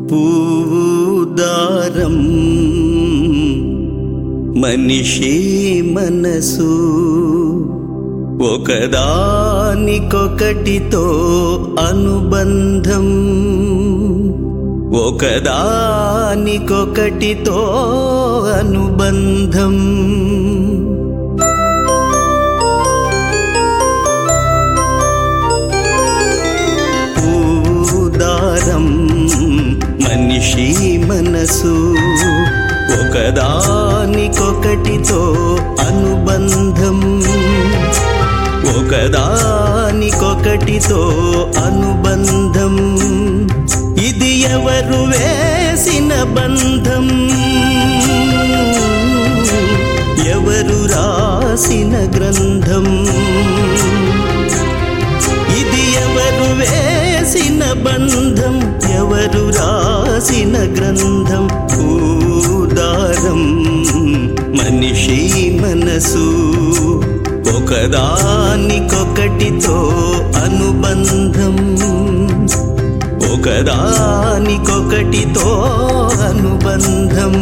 పూదారం మనిషి మనసు ఒకదానికొకటితో అనుబంధం ఒకదానికొకటితో అనుబంధం పూదారం మనిషి మనసు ఒకదానికొకటితో అనుబంధం ఒకదానికొకటితో అనుబంధం ఇది ఎవరు వేసిన బంధం ఎవరు రాసిన గ్రంథం ఇది ఎవరు వేసిన బంధం ఎవరు రాసిన గ్రంథం పూదారం మనిషి మనసు ఒకదానికొకటితో అనుబంధం ఒకదానికొకటితో అనుబంధం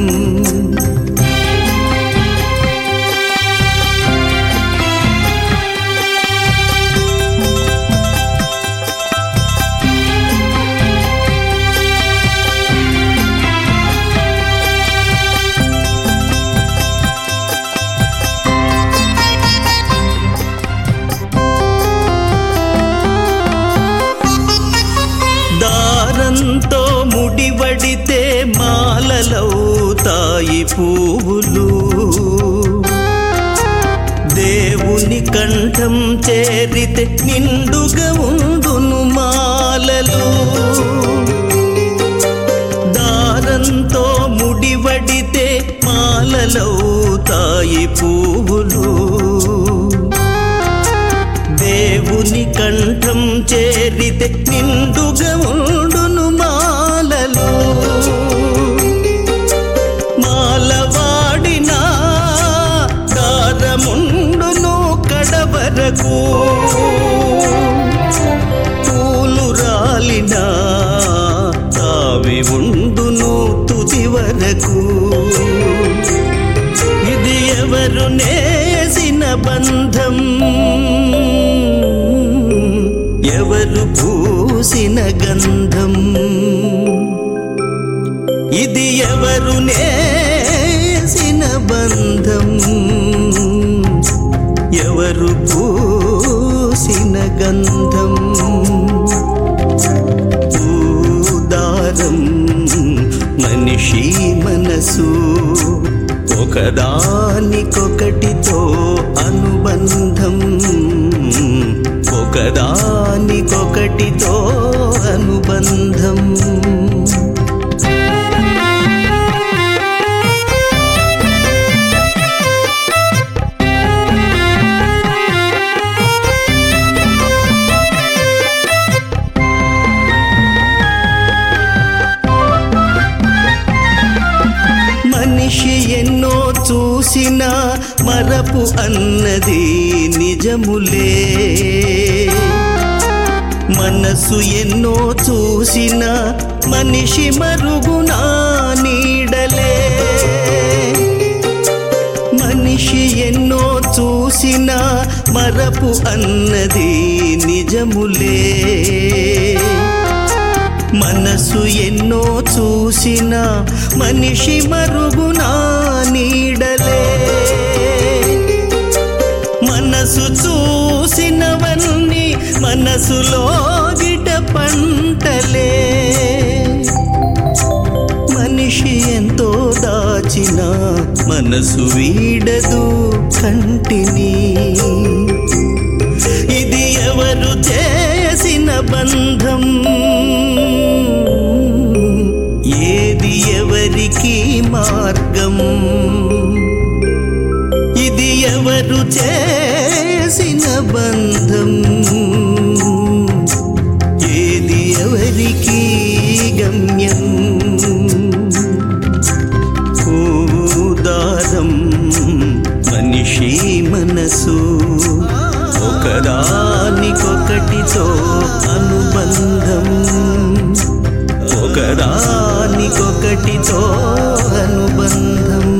దారంతో ముడివడితే మాలలవుతాయి పువ్వులు దేవుని కంఠం చేరితే నిండుగా ఉండును మాలలు దారంతో ముడివడితే మాలలవుతాయి పువ్వులు దేవుని కంఠం చేరితే నిండుగా ఉండును మాలలు మాలవాడిన దారముండును కడవరకు పూలు రాలిన తావి ఉండును తుది వరకు ఇది ఎవరు నేసిన బంధం ఎవరు పూసిన గంధం ఇది ఎవరు నేసిన బంధం ఎవరు పూసిన గంధం పూదారం మనిషి మనసు ఒకదానికొకటితో అనుబంధం ఒకదానికొకటితో అనుబంధం మనిషి ఎన్నో చూసిన మరపు అన్నది నిజములే మనసు ఎన్నో చూసిన మనిషి మరుగునా నీడలే మనిషి ఎన్నో చూసిన మరపు అన్నది నిజములే మనసు ఎన్నో చూసిన మనిషి మరుగునా నీడలే మనసు చూసినవన్నీ మనసులో గిట పంటలే మనిషి ఎంతో దాచిన మనసు వీడదు కంటిని ఇది ఎవరు చేసిన బంధం ఏది ఎవరికి మార్గం ఇది ఎవరు చేసిన బంధం ఏది ఎవరికి గమ్యం పూదారం మనిషి మనసు ఒకదానికొకటితో అనుబంధం ఒకదా ఒకదానికొకటితో అనుబంధం